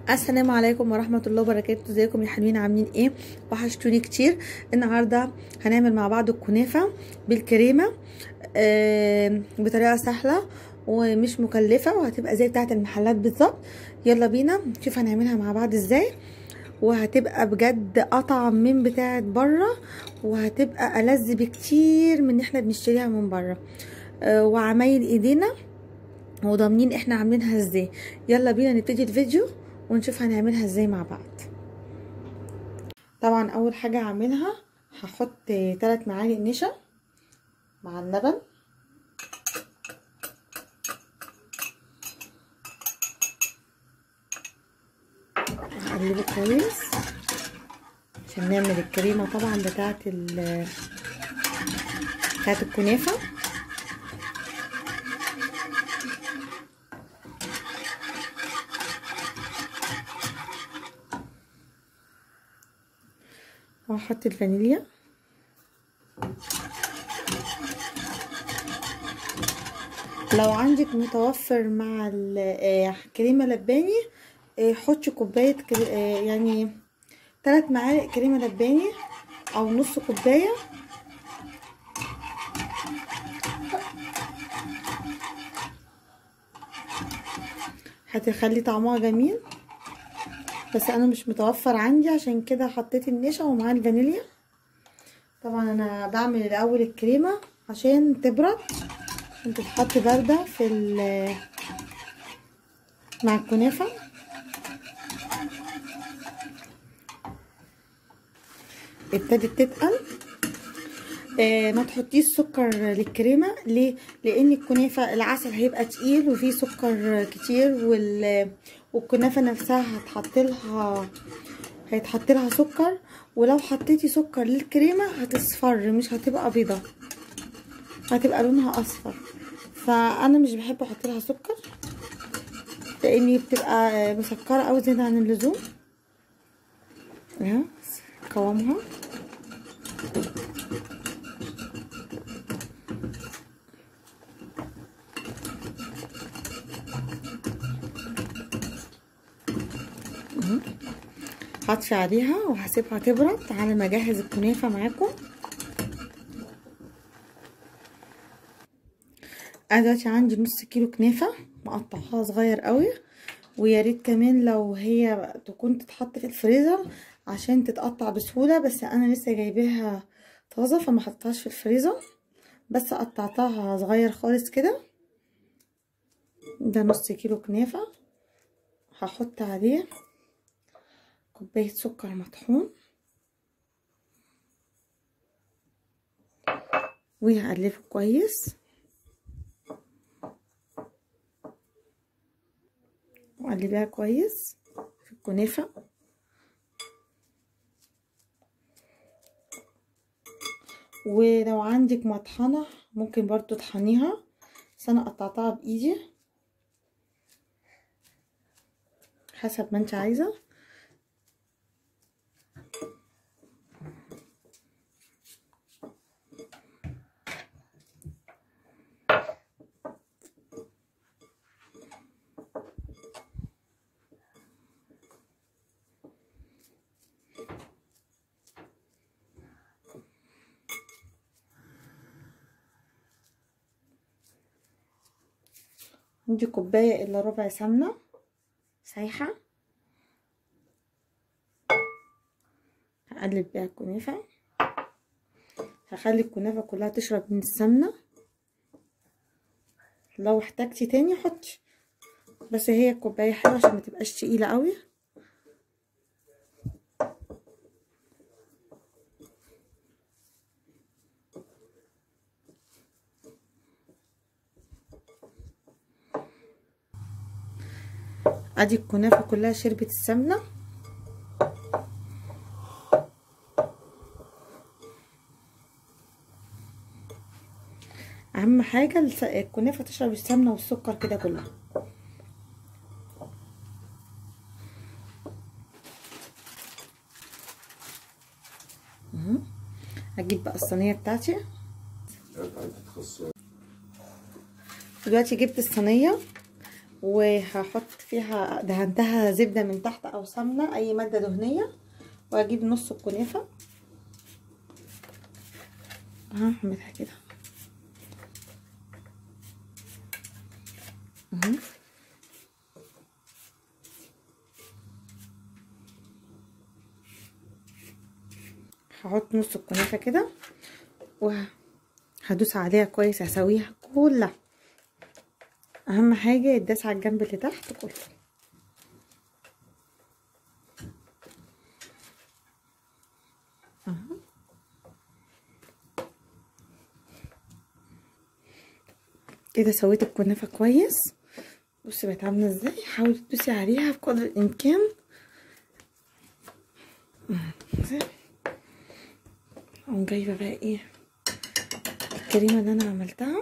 السلام عليكم ورحمة الله وبركاته ازيكم يا حلوين عاملين ايه وحشتوني كتير النهاردة هنعمل مع بعض الكنافة بالكريمة آه بطريقة سهلة ومش مكلفة وهتبقى زي بتاعة المحلات بالظبط يلا بينا نشوف هنعملها مع بعض ازاي وهتبقى بجد اطعم من بتاعة بره وهتبقى ألذ بكتير من ان احنا بنشتريها من بره آه وعمايل ايدينا وضامنين احنا عاملينها ازاي يلا بينا نبتدي الفيديو ونشوف هنعملها ازاي مع بعض طبعا اول حاجة هعملها هحط 3 معالق نشا مع اللبن هقلبه كويس عشان نعمل الكريمة طبعا بتاعت ال بتاعت الكنافة وهحط الفانيليا لو عندك متوفر مع الكريمه لباني حطي كوبايه يعني ثلاث معالق كريمه لباني او نص كوبايه هتخلي طعمها جميل بس انا مش متوفر عندي عشان كده حطيت النشا ومعاه الفانيليا طبعا انا بعمل الاول الكريمه عشان تبرد عشان تتحط بارده في مع الكنافه ابتدت تتقل آه ما تحطيش سكر للكريمه ليه لان الكنافه العسل هيبقى تقيل وفيه سكر كتير وال والكنافه نفسها هتحط لها هيتحط لها سكر ولو حطيتي سكر للكريمه هتصفر مش هتبقى بيضه هتبقى لونها اصفر فانا مش بحب احط لها سكر لاني بتبقى مسكره قوي زياده عن اللزوم اهي قوامها هطفي عليها وهسيبها تبرد على ما اجهز الكنافه معاكم انا دلوقتي عندي نص كيلو كنافه مقطعها صغير قوي ويا ريت كمان لو هي تكون تتحط في الفريزر عشان تتقطع بسهوله بس انا لسه جايباها طازه فما حطيتهاش في الفريزر بس قطعتها صغير خالص كده ده نص كيلو كنافه هحط عليه كوباية سكر مطحون وهقلبه كويس وقلبيها كويس في الكنافة ولو عندك مطحنة ممكن برضو تطحنيها بس انا قطعتها بايدي حسب ما انت عايزه عندي كوباية الا ربع سمنة سايحة هقلب بيها الكنافة هخلي الكنافة كلها تشرب من السمنة لو احتاجتي تاني حطي بس هي الكوباية حلوة عشان ما تبقاش تقيلة قوي ادي الكنافه كلها شربت السمنه اهم حاجه الكنافه تشرب السمنه والسكر كده كلها هجيب بقى الصينيه بتاعتي دلوقتي جبت الصينيه وهحط فيها دهنتها زبدة من تحت او سمنة اي مادة دهنية واجيب نص الكنافة هعملها كده اهو هحط نص الكنافه كده وهدوس عليها كويس هسويها كلها اهم حاجه يتداس على الجنب اللي تحت كله اهو كده سويت الكنافه كويس بصي بقت عامله ازاي حاولي تدوسي عليها بقدر الامكان اقوم جايبه بقى ايه الكريمه اللي انا عملتها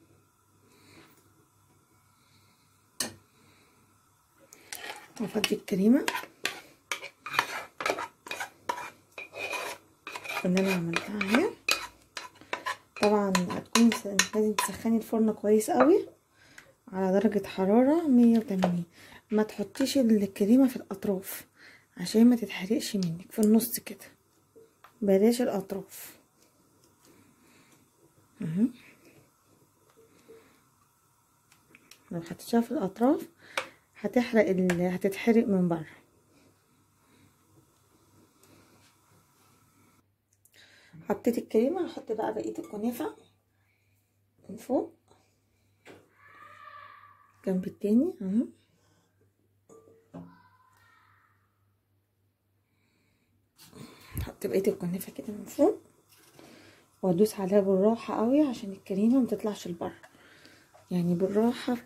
وافضي الكريمه اللي انا عملتها اهي طبعا هتكوني لازم تسخني الفرن كويس قوي على درجة حرارة مية وتمانين ما تحطيش الكريمة في الأطراف عشان ما تتحرقش منك في النص كده بلاش الأطراف اهو لو حطيتيها في الأطراف هتحرق ال... هتتحرق من بره حطيت الكريمة هحط بقى بقية الكنافة من فوق الجنب التاني اهو احط بقيه الكنافه كده من فوق وادوس عليها بالراحه قوي عشان الكريمه ما تطلعش لبره يعني بالراحه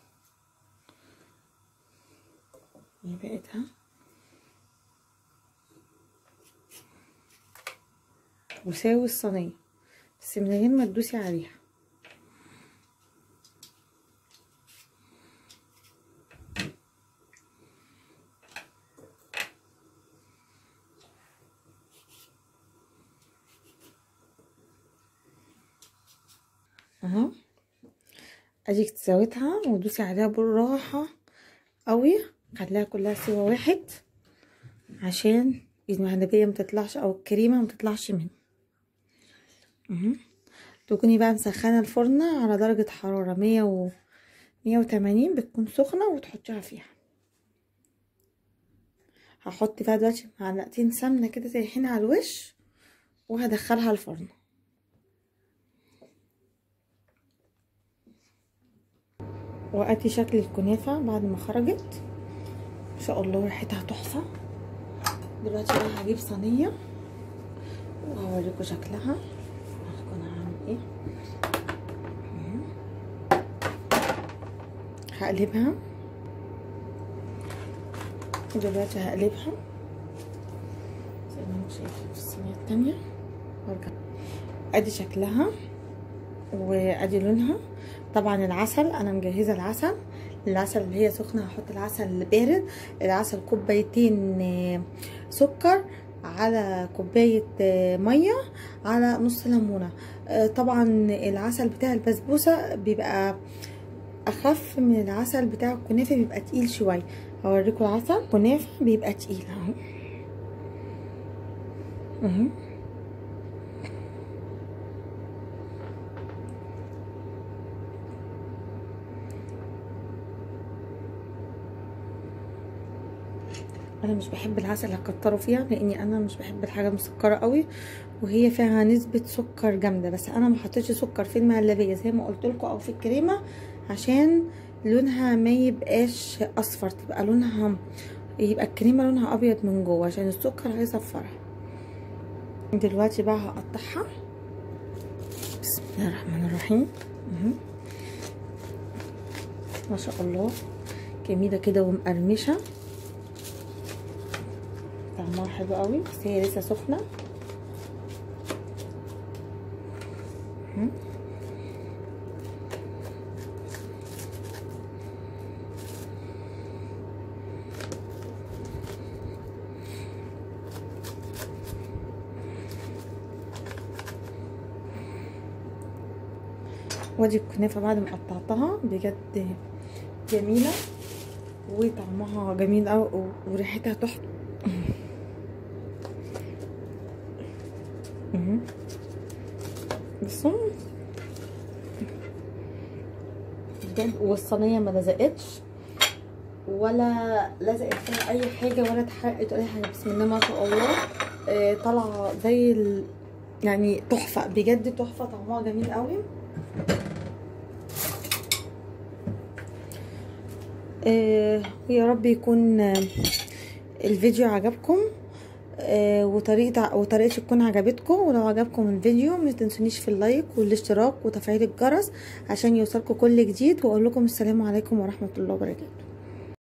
هي بقتها وساوي الصينيه بس من غير ما تدوسي عليها اهو اديك سويتها ودوسي عليها بالراحه قوي خليها كلها سوا واحد عشان المهلبيه متطلعش او الكريمه متطلعش منه اهو تكوني بقى مسخنه الفرن على درجه حراره مية و مية وتمانين بتكون سخنه وتحطيها فيها هحط بقى دلوقتي معلقتين سمنه كده سايحين على الوش وهدخلها الفرن وادي شكل الكنافه بعد ما خرجت ان شاء الله ريحتها تحفه دلوقتي بقى هجيب صينيه وهوريكم شكلها هكون هعمل ايه هقلبها دلوقتي هقلبها زي ما انتم شايفين في الصينيه التانيه وارجع ادي شكلها وادي لونها طبعا العسل انا مجهزه العسل العسل اللي هي سخنه هحط العسل بارد العسل كوبايتين سكر على كوبايه ميه على نص ليمونه طبعا العسل بتاع البسبوسه بيبقى اخف من العسل بتاع الكنافه بيبقى تقيل شويه هوريكم العسل كنافه بيبقى تقيل اهو اهو انا مش بحب العسل هكتره فيها لاني انا مش بحب الحاجه مسكره قوي وهي فيها نسبه سكر جامده بس انا ما حطيتش سكر في المهلبيه زي ما قلت لكم او في الكريمه عشان لونها ما يبقاش اصفر تبقى لونها يبقى الكريمه لونها ابيض من جوه عشان السكر هيصفرها دلوقتي بقى هقطعها بسم الله الرحمن الرحيم ما شاء الله جميله كده ومقرمشه طعمها حلو قوي بس هي لسه سخنه وادي الكنافه بعد ما قطعتها بجد جميله وطعمها جميل قوي وريحتها تحفه مهم. بصوا بجد والصينيه ما لزقتش ولا لزقت فيها اي حاجه ولا اتحرقت ولا اي حاجه بسم الله ما شاء الله آه طالعه زي ال... يعني تحفه بجد تحفه طعمها جميل قوي آه يا رب يكون آه الفيديو عجبكم آه وطريقة وطريقتي تكون عجبتكم ولو عجبكم الفيديو ما تنسونيش في اللايك والاشتراك وتفعيل الجرس عشان يوصلكم كل جديد واقول لكم السلام عليكم ورحمة الله وبركاته